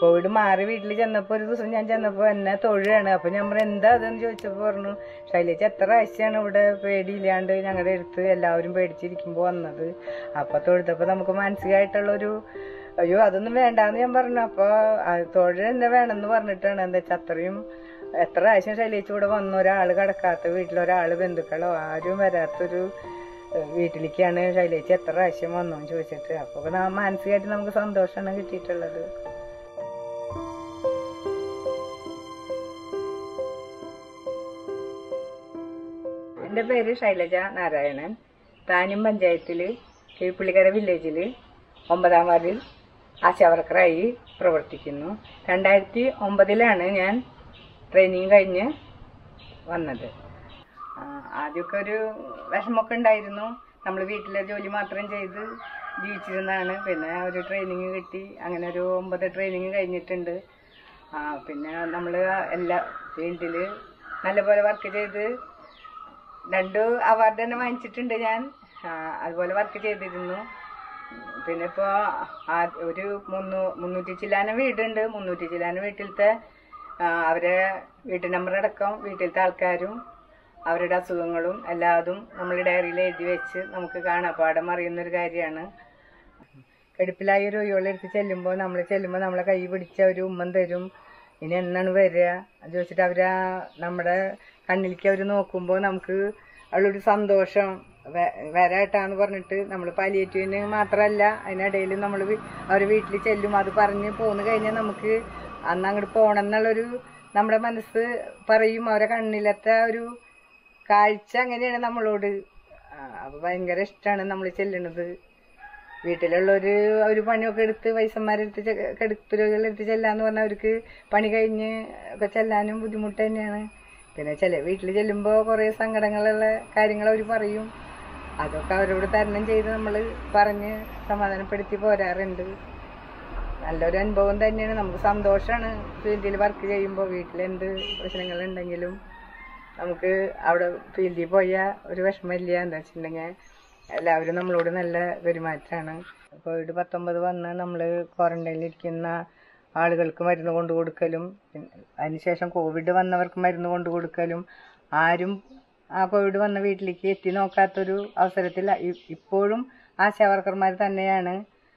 Covid മാറി വീട്ടിൽ ചെന്നപ്പോൾ ഒരു ദിവസം ഞാൻ ചെന്നപ്പോൾ എന്നെ തൊഴുകയാണ് അപ്പോൾ ഞാൻ പറഞ്ഞു എന്താ അതെന്ന് ചോദിച്ചപ്പോൾ പറഞ്ഞു ശൈലേച്ച് എത്ര ആഴ്ചയാണ് ഇവിടെ പേടിയില്ലാണ്ട് ഞങ്ങളുടെ അടുത്ത് എല്ലാവരും പേടിച്ചിരിക്കുമ്പോൾ വന്നത് അപ്പോൾ തൊഴുതപ്പോൾ നമുക്ക് മാനസികമായിട്ടുള്ളൊരു അയ്യോ അതൊന്നും വേണ്ടാന്ന് ഞാൻ പറഞ്ഞു അപ്പോൾ തൊഴ തന്നെ വേണമെന്ന് പറഞ്ഞിട്ടാണ് എന്താ വെച്ചാൽ അത്രയും എത്ര പ്രാവശ്യം ശൈലേച്ച് ഇവിടെ വന്ന ഒരാൾ കിടക്കാത്ത വീട്ടിലൊരാൾ ബന്ധുക്കളോ ആരും വരാത്തൊരു ഏഹ് വീട്ടിലേക്കാണ് ശൈലേച്ച് എത്ര പ്രാവശ്യം വന്നു എന്ന് ചോദിച്ചിട്ട് അപ്പോൾ മാനസികമായിട്ട് നമുക്ക് സന്തോഷമാണ് കിട്ടിയിട്ടുള്ളത് എൻ്റെ പേര് ശൈലജ നാരായണൻ താനും പഞ്ചായത്തിൽ കീഴ്പുള്ളിക്കര വില്ലേജിൽ ഒമ്പതാം വാർഡിൽ ആശാവർക്കറായി പ്രവർത്തിക്കുന്നു രണ്ടായിരത്തി ഒമ്പതിലാണ് ഞാൻ ട്രെയിനിങ് കഴിഞ്ഞ് വന്നത് ആ, ആദ്യമൊക്കെ ഒരു വിഷമമൊക്കെ ഉണ്ടായിരുന്നു നമ്മൾ വീട്ടിലെ ജോലി മാത്രം ചെയ്ത് ജീവിച്ചിരുന്നതാണ് പിന്നെ ഒരു ട്രെയിനിങ് കിട്ടി അങ്ങനെ ഒരു ഒമ്പത് ട്രെയിനിങ് കഴിഞ്ഞിട്ടുണ്ട് ആ, പിന്നെ നമ്മൾ എല്ലാ ഫീൽഡിൽ നല്ലപോലെ വർക്ക് ചെയ്ത് രണ്ട് അവാർഡ് തന്നെ വാങ്ങിച്ചിട്ടുണ്ട് ഞാൻ ആ, അതുപോലെ വർക്ക് ചെയ്തിരുന്നു പിന്നെ ഇപ്പോൾ ഒരു മുന്നൂ മുന്നൂറ്റി ചില്ലാനം വീടുണ്ട് മുന്നൂറ്റി ചില്ലാനം വീട്ടിലത്തെ ആ, അവരെ വീട്ടു നമ്പർ അടക്കം വീട്ടിലത്തെ ആൾക്കാരും അവരുടെ അസുഖങ്ങളും എല്ലാതും നമ്മൾ ഡയറിയിൽ എഴുതി വെച്ച് നമുക്ക് കാണാപ്പാടം അറിയുന്ന ഒരു കാര്യമാണ് കടുപ്പിലായ ഒരു ഒഴിവുള്ള എടുത്ത് ചെല്ലുമ്പോൾ നമ്മൾ ചെല്ലുമ്പോൾ നമ്മളെ കൈ പിടിച്ച ഒരു ഉമ്മൻ തരും ഇനി എന്നാണ് വരിക അത് ചോദിച്ചിട്ട് അവർ നമ്മുടെ കണ്ണിലേക്ക് അവർ നോക്കുമ്പോൾ നമുക്ക് ഉള്ളൊരു സന്തോഷം വ- വരാട്ടാന്ന് പറഞ്ഞിട്ട് നമ്മൾ പാലിയേറ്റീവിന് മാത്രമല്ല അതിനിടയിൽ നമ്മൾ അവരെ വീട്ടിൽ ചെല്ലും അത് പറഞ്ഞ് പോന്നു കഴിഞ്ഞാൽ നമുക്ക് അന്ന് അങ്ങോട്ട് പോകണം എന്നുള്ളൊരു നമ്മുടെ മനസ്സ് പറയും അവരെ കണ്ണിലത്തെ ഒരു കാഴ്ച അങ്ങനെയാണ് നമ്മളോട് ആ, അപ്പൊ ഭയങ്കര ഇഷ്ടമാണ് നമ്മൾ ചെല്ലണത് വീട്ടിലുള്ളൊരു ഒരു പണിയൊക്കെ എടുത്ത് വയസ്സന്മാരെടുത്ത് കെടുത്തുരോഗികളെടുത്ത് ചെല്ലാന്ന് പറഞ്ഞാൽ അവർക്ക് പണി കഴിഞ്ഞ് ഒക്കെ ചെല്ലാനും ബുദ്ധിമുട്ട് തന്നെയാണ് പിന്നെ ചില വീട്ടിൽ ചെല്ലുമ്പോൾ കുറേ സങ്കടങ്ങളുള്ള കാര്യങ്ങൾ അവർ പറയും അതൊക്കെ അവരോട് തരണം ചെയ്ത് നമ്മൾ പറഞ്ഞ് സമാധാനപ്പെടുത്തി പോരാറുണ്ട് നല്ലൊരു അനുഭവം തന്നെയാണ് നമുക്ക് സന്തോഷമാണ് ഫീൽഡിൽ വർക്ക് ചെയ്യുമ്പോൾ വീട്ടിലെന്ത് പ്രശ്നങ്ങളുണ്ടെങ്കിലും നമുക്ക് അവിടെ ഫീൽഡിൽ പോയാൽ ഒരു വിഷമമില്ല എന്താ വെച്ചിട്ടുണ്ടെങ്കിൽ എല്ലാവരും നമ്മളോട് നല്ല പെരുമാറ്റമാണ് കോവിഡ് പത്തൊമ്പത് വന്ന് നമ്മൾ ക്വാറന്റൈനിലിരിക്കുന്ന ആളുകൾക്ക് മരുന്ന് കൊണ്ട് കൊടുക്കലും പിന്നെ അതിനുശേഷം കോവിഡ് വന്നവർക്ക് മരുന്ന് കൊണ്ട് കൊടുക്കലും ആരും ആ കോവിഡ് വന്ന വീട്ടിലേക്ക് എത്തി നോക്കാത്തൊരു അവസരത്തിൽ ഇ- ഇപ്പോഴും ആശാവർക്കർമാർ തന്നെയാണ്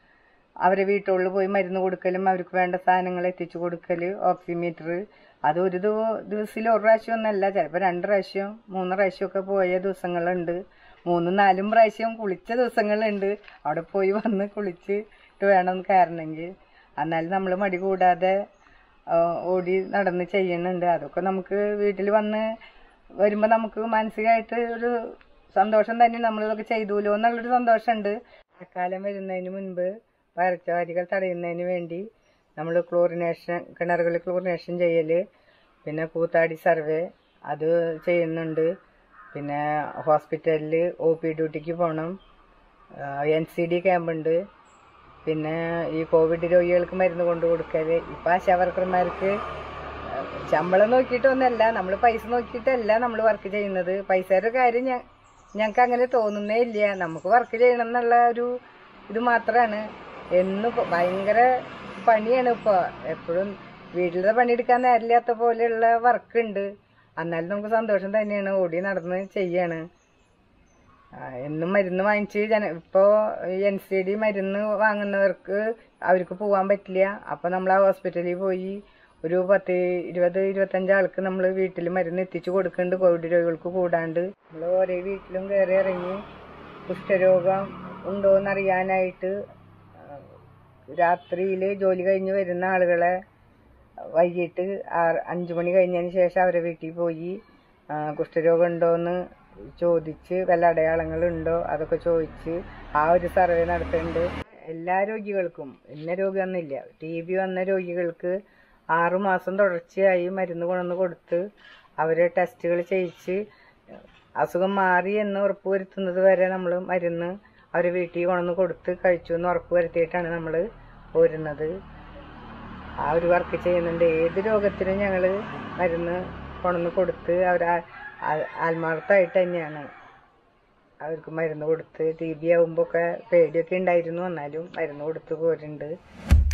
അവരെ വീട്ടുകളിൽ പോയി മരുന്ന് കൊടുക്കലും അവർക്ക് വേണ്ട സാധനങ്ങൾ എത്തിച്ചു കൊടുക്കൽ ഓക്സിമീറ്റർ അത് ഒരു ദിവ- ദിവസത്തിൽ ഒരു പ്രാവശ്യം ഒന്നല്ല ചിലപ്പോൾ രണ്ട് പ്രാവശ്യം മൂന്ന് പ്രാവശ്യമൊക്കെ പോയ ദിവസങ്ങളുണ്ട് മൂന്നും നാലും പ്രാവശ്യം കുളിച്ച ദിവസങ്ങളുണ്ട് അവിടെ പോയി വന്ന് കുളിച്ചിട്ട് വേണം കയറണമെങ്കിൽ എന്നാലും നമ്മൾ മടി കൂടാതെ ആ, ഓടി നടന്ന് ചെയ്യുന്നുണ്ട് അതൊക്കെ നമുക്ക് വീട്ടിൽ വന്ന് വരുമ്പോൾ നമുക്ക് മാനസികമായിട്ട് ഒരു സന്തോഷം തന്നെ നമ്മളിതൊക്കെ ചെയ്തൂലോ എന്നുള്ളൊരു സന്തോഷമുണ്ട് മഴക്കാലം വരുന്നതിന് മുൻപ് പകർച്ചവ്യാധികൾ തടയുന്നതിന് വേണ്ടി നമ്മൾ ക്ലോറിനേഷൻ കിണറുകളിൽ ക്ലോറിനേഷൻ ചെയ്യൽ പിന്നെ കൂത്താടി സർവേ അത് ചെയ്യുന്നുണ്ട് പിന്നെ ഹോസ്പിറ്റലിൽ ഒ പി ഡ്യൂട്ടിക്ക് പോകണം എൻ സി ഡി ക്യാമ്പുണ്ട് പിന്നെ ഈ കോവിഡ് രോഗികൾക്ക് മരുന്ന് കൊണ്ട് കൊടുക്കൽ ഇപ്പം ആശാവർക്കർമാർക്ക് ശമ്പളം നോക്കിയിട്ടൊന്നല്ല നമ്മൾ പൈസ നോക്കിയിട്ടല്ല നമ്മൾ വർക്ക് ചെയ്യുന്നത് പൈസയുടെ കാര്യം ഞ ഞങ്ങൾക്ക് അങ്ങനെ തോന്നുന്നേ ഇല്ല നമുക്ക് വർക്ക് ചെയ്യണം എന്നുള്ള ഒരു ഇത് മാത്രമാണ് എന്നും ഇപ്പൊ ഭയങ്കര പണിയാണ് ഇപ്പോൾ എപ്പോഴും വീട്ടിലത്തെ പണിയെടുക്കാൻ നേരമില്ലാത്ത പോലെയുള്ള വർക്ക് ഉണ്ട് എന്നാലും നമുക്ക് സന്തോഷം തന്നെയാണ് ഓടി നടന്ന് ചെയ്യാണ് ആ, എന്നും മരുന്ന് വാങ്ങിച്ച് ജന ഇപ്പോൾ എൻ സി ഡി മരുന്ന് വാങ്ങുന്നവർക്ക് അവർക്ക് പോകാൻ പറ്റില്ല അപ്പോൾ നമ്മൾ ആ ഹോസ്പിറ്റലിൽ പോയി ഒരു പത്ത് ഇരുപത് ഇരുപത്തഞ്ച് ആൾക്ക് നമ്മൾ വീട്ടിൽ മരുന്ന് എത്തിച്ചു കൊടുക്കുന്നുണ്ട് കോവിഡ് രോഗികൾക്ക് കൂടാണ്ട് നമ്മൾ ഓരോ വീട്ടിലും കയറി ഇറങ്ങി കുഷ്ഠരോഗം ഉണ്ടോ എന്നറിയാനായിട്ട് രാത്രിയിൽ ജോലി കഴിഞ്ഞ് വരുന്ന ആളുകളെ വൈകിട്ട് ആറ് അഞ്ചു മണി കഴിഞ്ഞതിന് ശേഷം അവരെ വീട്ടിൽ പോയി ആ, കുഷ്ഠരോഗം ഉണ്ടോയെന്ന് ചോദിച്ച് വല്ല അടയാളങ്ങളുണ്ടോ അതൊക്കെ ചോദിച്ച് ആ ഒരു സർവേ നടത്തുന്നുണ്ട് എല്ലാ രോഗികൾക്കും ഇന്ന രോഗമൊന്നുമില്ല ടി ബി വന്ന രോഗികൾക്ക് ആറുമാസം തുടർച്ചയായി മരുന്ന് കൊണ്ടുവന്ന് കൊടുത്ത് അവരെ ടെസ്റ്റുകൾ ചെയ്യിച്ച് അസുഖം മാറി എന്ന് ഉറപ്പ് വരുത്തുന്നത് വരെ നമ്മൾ മരുന്ന് അവരെ വീട്ടിൽ കൊണ്ടുവന്ന് കൊടുത്ത് കഴിച്ചു എന്ന് ഉറപ്പ് വരുത്തിയിട്ടാണ് നമ്മൾ പോരുന്നത് ആ ഒരു വർക്ക് ചെയ്യുന്നുണ്ട് ഏത് രോഗത്തിനും ഞങ്ങൾ മരുന്ന് കൊണ്ടുവന്ന് കൊടുത്ത് അവർ ആത്മാർത്ഥമായിട്ട് തന്നെയാണ് അവർക്ക് മരുന്ന് കൊടുത്ത് ടി ബി ആകുമ്പോൾ ഒക്കെ പേടിയൊക്കെ ഉണ്ടായിരുന്നു എന്നാലും മരുന്ന് കൊടുത്ത് പോരുന്നുണ്ട്